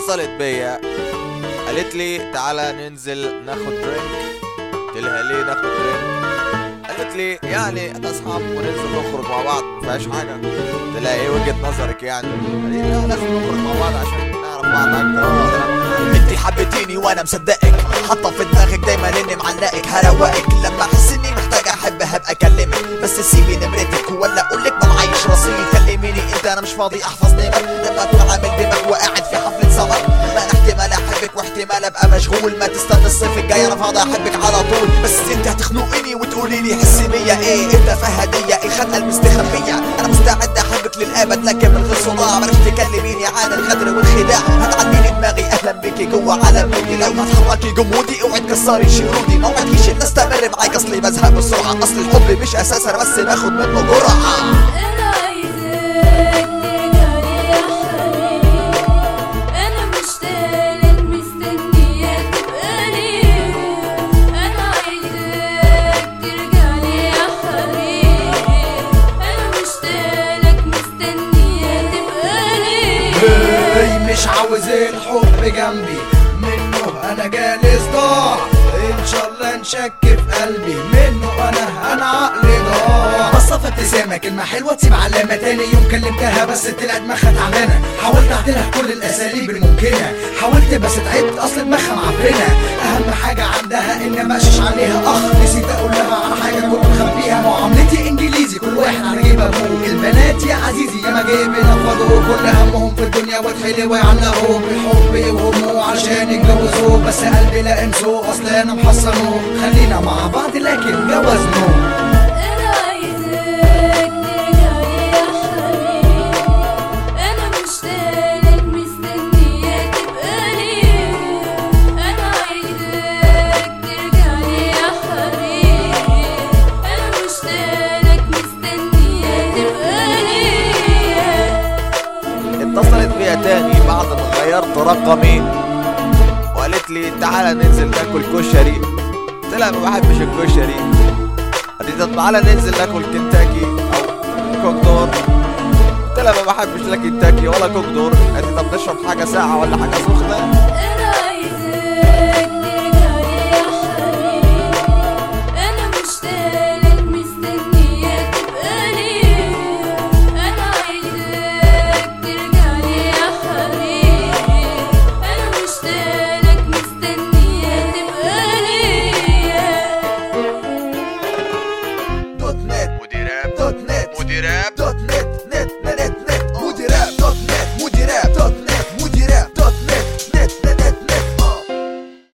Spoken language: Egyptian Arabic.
اتصلت بيا قالت لي تعالى ننزل ناخد درينك قلت لها ليه ناخد درينك قالت لي يعني اصحاب وننزل نخرج مع بعض ما فيهاش حاجه قلت لها ايه وجهه نظرك يعني قالت لي لا لازم نخرج مع بعض عشان نعرف بعض اكتر انتي حبيتيني وانا مصدقك حاطه في دماغك دايما اني معلقك هروقك لما احس اني محتاج احب هبقى اكلمك بس سيبي نمرتك ولا اقولك ما معيش رصيد كلميني انت انا مش فاضي احفظ نمر لما اكون عامل دماغ وقاعد في حفله سمر ما انا احتمال احبك واحتمال ابقى مشغول ما تستنى الصيف الجاي انا فاضي احبك على طول بس انت هتخنقيني وتقولي لي حسي بيا ايه انت فهديه ايه خلقه المستخبيه انا مستعد احبك للابد لكن من غير صداع معرفش تكلميني عن الغدر والخداع هتعديني دماغي اهلا بيكي جوه عالم مودي لو هتحركي جمودي اوعي تكسري شرودي ما وعدكيش ان استمر معاك اصلي بزهق بسرعه اصل الحب مش اساس انا بس باخد منه جرعه انا عايزاك ترجعلي يا حبيبي انا مشتاقلك مستنية تبقى لي انا عايزاك ترجعلي يا حبيبي انا مشتاقلك مستنية تبقى لي هي مش عاوز الحب جنبي منه انا جالس ضاع ان شاء الله نشك في قلبي منه انا انا عقلي ضاع بصة في ابتسامة كلمة حلوة تسيب علامة تاني يوم كلمتها بس طلعت دماغها تعبانة حاولت اعدلها كل الاساليب الممكنة حاولت بس تعبت اصل دماغها معفنة اهم حاجة عندها ان ماشيش عليها اخ نسيت اقول لها على حاجة كنت مخبيها معاملتي انجليزي كل واحد على جيب ابوه البنات يا عزيزي يا ما جيب نفضوا كل همهم في الدنيا واتحلوا ويعلقوا بالحب يوهموا عشان يتجوزوا بس قلبي لا انسوا اصل انا محصنه خلينا مع بعض لكن جوزنه انا عايزاك ترجعلي يا حبيبي انا مشتاقلك مستنية تبقى لي انا عايزاك ترجعلي يا حبيبي انا مشتاقلك مستنية تبقى لي اتصلت بيا تاني بعد ما غيرت رقمي وقالت لي تعالى ننزل ناكل كشري قلت لها ما بحبش الكشري قالت لي طب تعالى ننزل ناكل كنتاكي او كوك دور قلت لها ما بحبش لا كنتاكي ولا كوك دور قالت لي طب نشرب حاجه ساقعه ولا حاجه سخنه انا